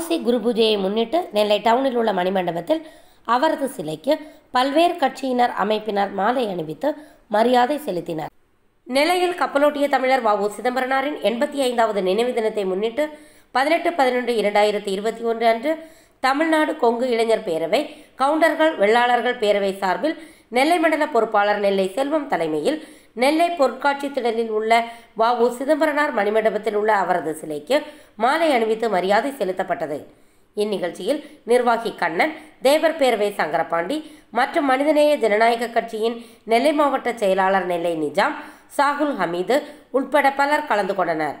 வஉசி குரு பூஜையை முன்னிட்டு நெல்லை டவுனில் உள்ள மணிமண்டபத்தில் அவரது சிலைக்கு பல்வேறு கட்சியினர் அமைப்பினர் மாலை அணிவித்து மரியாதை செலுத்தினர் நெல்லையில் கப்பலோட்டிய தமிழர் வ உ சிதம்பரனாரின் எண்பத்தி ஐந்தாவது நினைவு தினத்தை முன்னிட்டு பதினெட்டு பதினொன்று இரண்டாயிரத்தி இருபத்தி ஒன்று அன்று தமிழ்நாடு கொங்கு இளைஞர் பேரவை கவுண்டர்கள் வெள்ளாளர்கள் பேரவை சார்பில் நெல்லை மண்டல பொறுப்பாளர் நெல்லை செல்வம் தலைமையில் நெல்லை பொருட்காட்சி திடலில் உள்ள வ உ சிதம்பரனார் மணிமண்டபத்தில் உள்ள அவரது சிலைக்கு மாலை அணிவித்து மரியாதை செலுத்தப்பட்டது இந்நிகழ்ச்சியில் நிர்வாகி கண்ணன் தேவர் பேரவை சங்கரபாண்டி மற்றும் மனிதநேய ஜனநாயக கட்சியின் நெல்லை மாவட்ட செயலாளர் நெல்லை நிஜாம் சாகுல் ஹமீது உட்பட பலர் கலந்து கொண்டனர்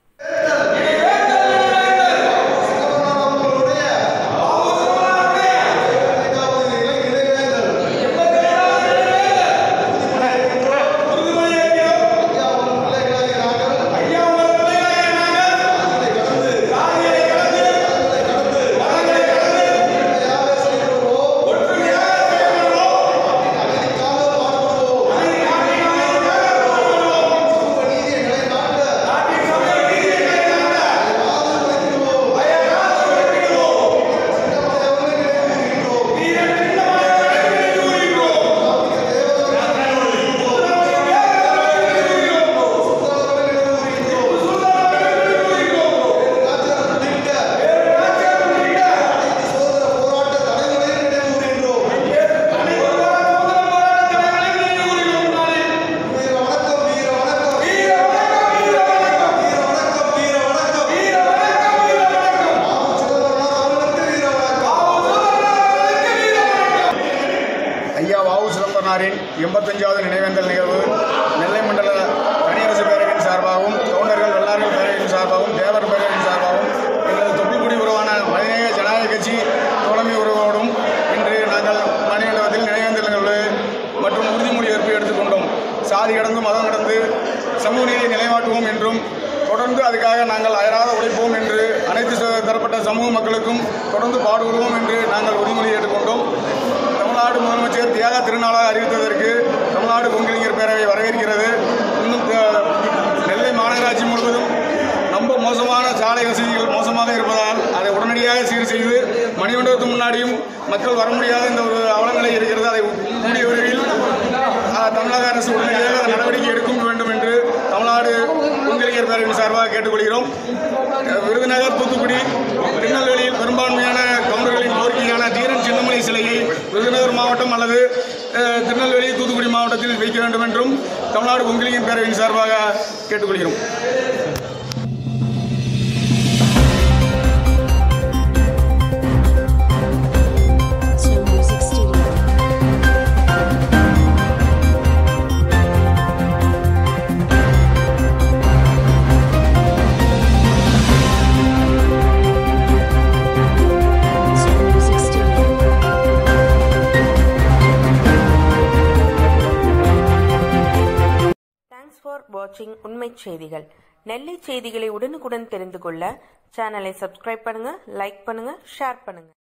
ஐயா வாவு சிதம்பரனாரின் எண்பத்தஞ்சாவது நினைவேந்தல் நிகழ்வு நெல்லை மண்டல தனியரசு பேரவையின் சார்பாகவும் கவுண்டர்கள் வெள்ளார்கள் பேரவையின் சார்பாகவும் தேவர் பேரவையின் சார்பாகவும் எங்களது தொப்புள்குடி உருவான மனிதநேய ஜனநாயக கட்சி தோழமை உறவோடும் இன்று நாங்கள் மணிமண்டபத்தில் நினைவேந்தல் நிகழ்வு மற்றும் உறுதிமொழி ஏற்பு எடுத்துக்கொண்டோம் சாதி கடந்து மதம் கடந்து சமூக நீதியை நிலைநாட்டுவோம் என்றும் தொடர்ந்து அதுக்காக நாங்கள் அயராத உழைப்போம் என்று அனைத்து ச- தரப்பட்ட சமூக மக்களுக்கும் தொடர்ந்து பாடுபடுவோம் என்று நாங்கள் உறுதிமொழி ஏற்றுக்கொண்டோம் தமிழ்நாடு முதலமைச்சர் தியாக திருநாளாக அறிவித்ததற்கு தமிழ்நாடு கொங்கிலிங்கர் பேரவை வரவேற்கிறது இன்னும் த- நெல்லை மாநகராட்சி முழுவதும் ரொம்ப மோசமான சாலை வசதிகள் மோசமாக இருப்பதால் அதை உடனடியாக சீர் செய்து மணிமண்டபத்துக்கு முன்னாடியும் மக்கள் வர முடியாத இந்த ஒரு அவலநிலை இருக்கிறது அதை கூடிய விரைவில் அஹ், தமிழக அரசு உடனடியாக நடவடிக்கை எடுக்க வேண்டும் என்று தமிழ்நாடு கொங்கிலிங்கர் பேரவையின் சார்பாக கேட்டுக்கொள்கிறோம் அஹ், விருதுநகர் தூத்துக்குடி திருநெல்வேலியில் பெரும்பான்மையான கவுண்டர்களின் கோரிக்கையான தீரன் சின்னமலை சிலையை விருதுநகர் மாவட்டம் அல்லது அஹ், திருநெல்வேலி தூத்துக்குடி மாவட்டத்தில் வைக்க வேண்டும் என்றும் தமிழ்நாடு கொங்கிலியன் பேரவையின் சார்பாக கேட்டுக்கொள்கிறோம் Snow Music Studio. Snow Music Studio. Thanks for வாட்சிங் உண்மை செய்திகள் நெல்லை செய்திகளை உடனுக்குடன் தெரிந்து கொள்ள சேனலை சப்ஸ்கிரைப் பண்ணுங்க லைக் பண்ணுங்க ஷேர் பண்ணுங்க